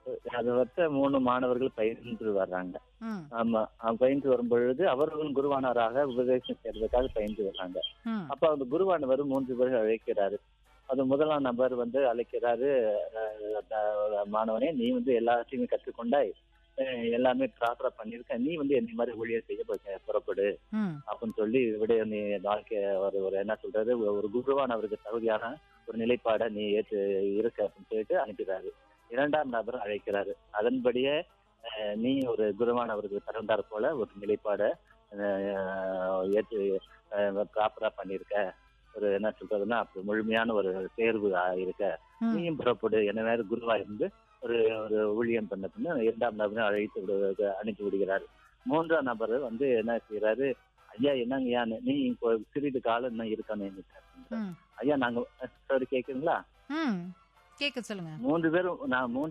அது வச்ச மூணு மாணவர்கள் பயின்று வர்றாங்க ம் ஆமா அவன் பயின்று வரும் பொழுது அவர்களும் குருவானவராக உபதேசம் செய்யறதுக்காக பயின்று வர்றாங்க ம் அப்ப அந்த குருவானவர் மூன்று பேர் அழைக்கிறாரு அது முதலாம் நபர் வந்து அழைக்கிறாரு அஹ், அஹ், மாணவனே நீ வந்து எல்லாத்தையுமே கற்றுக்கொண்டாய் அஹ், எல்லாமே ப்ராப்பரா பண்ணிருக்க நீ வந்து என்ன மாதிரி ஊழியர் செய்ய போ- புறப்படு ம் அப்படின்னு சொல்லி விடைய நீ வாழ்க்கை ஒரு ஒரு என்ன சொல்றது ஒரு- ஒரு குருவானவருக்கு தகுதியான ஒரு நிலைப்பாடை நீ ஏற்று இருக்க அப்படின்னு சொல்லிட்டு அனுப்பிடுறாரு இரண்டாம் நபர் அழைக்கிறாரு அதன்படியே அஹ், நீ ஒரு குருவானவருக்கு தகுந்தாற் போல ஒரு நிலைப்பாடை அஹ், ஏற்று ப்ராப்பரா பண்ணிருக்க ஒரு என்ன சொல்றதுன்னா அப்படி முழுமையான ஒரு தேர்வு இருக்க ம் நீயும் புறப்படு என்ன வேற குருவா இருந்து ஒரு ஒரு ஊழியம் பண்ண பின்ன இரண்டாம் நபரை அழைத்து விடு அனுப்பி விடுகிறார் மூன்றாம் நபர் வந்து என்ன செய்யறாரு ஐயா என்னங்கய்யா நீ இப்போ சிறிது காலம் இன்னும் இருக்கானு ம் ஐயா நாங்க சாரி கேக்குறீங்களா ம் கேட்க சொல்லுங்க மூன்று பேரும் நான் மூன்று